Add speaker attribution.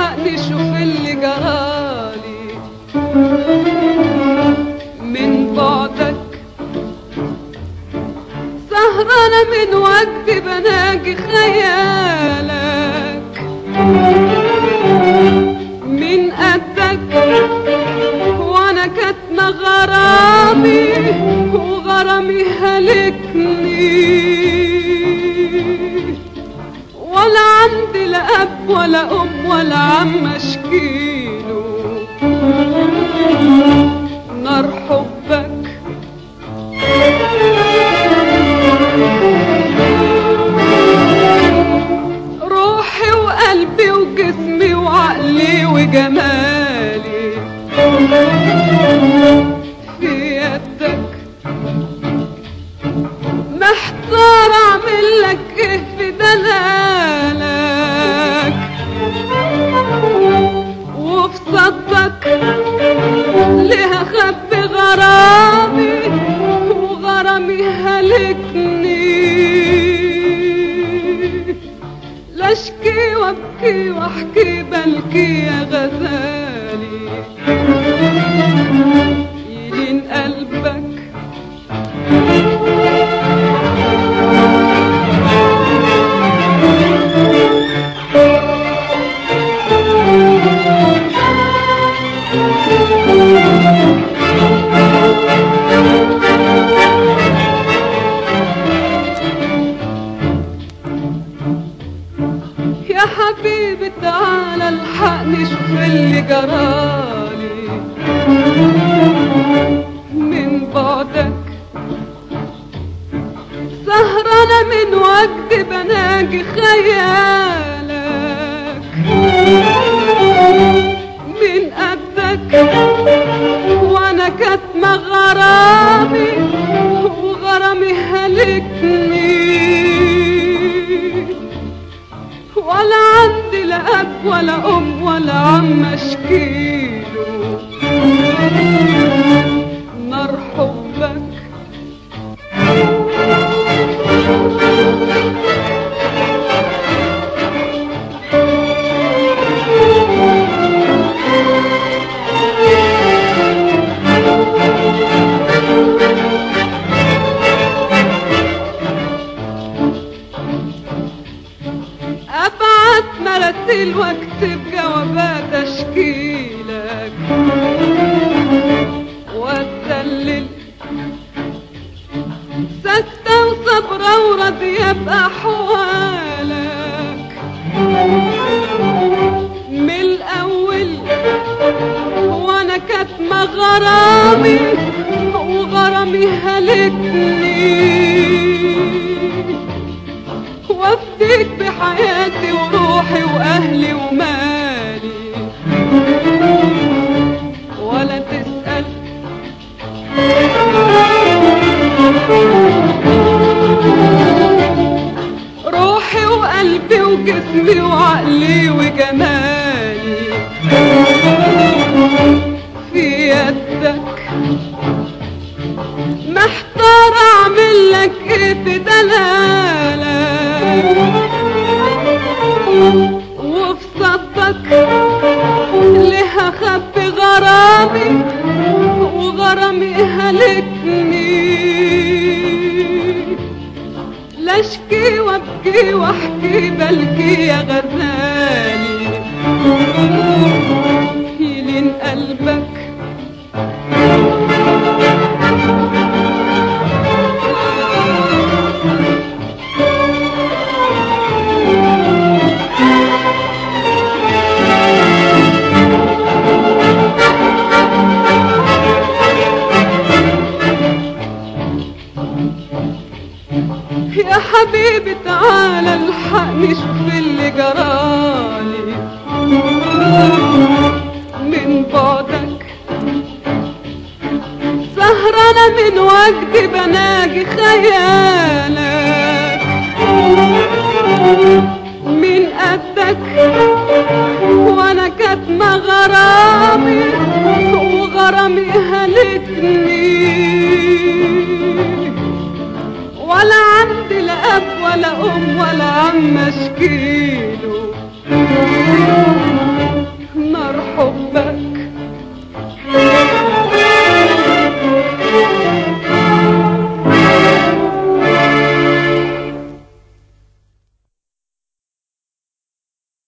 Speaker 1: الحقني شوف اللي جرالي من بعدك سهرانة من وقت بناجي خيالك من قدك وانا كاتمة غرامي وغرامي هلكني ولا عندي لا اب ولا ام ولا عم اشكيله نار حبك روحي وقلبي وجسمي وعقلي وجمالي في يدك محتار اعمل لك ايه في دلالك وفي صدك ليه اخبي غرامي وغرامي هلكني لا اشكي وابكي واحكي بلكي يا غزالي يلين قلبك يا حبيبي تعالى الحقني شوف اللي جرالي من بعدك سهرانة من وجد بناجي خيالك من قدك وانا كاتمة غرامي وغرامي هلكني ولا عندي لا اب ولا ام ولا عم اشكيله نار حبك ابعت مراسيل واكتب جوابات اشكيلك واتدلل ساكتة وصبرة وراضية بأحوالك من الأول وأنا كاتمة غرامي وغرامي هلكني وافديك بحياتي وروحي واهلي ومالي ولا تسأل روحي وقلبي وجسمي وعقلي وجمالي في يدك محتار اعمل لك ايه في دلالك وفي صدك ليه اخبي غرامي وغرامي هلكني لا اشكي وابكي واحكي بلكي يا غزالي يلين قلبك يا حبيبي تعالى الحقني شوف اللي جرالي من بعدك سهرانة من وجد بناجي خيالك من قدك وانا كاتمة غرامي وغرامي هلكني ولا عندي لا اب ولا ام ولا عم اشكيله نار حبك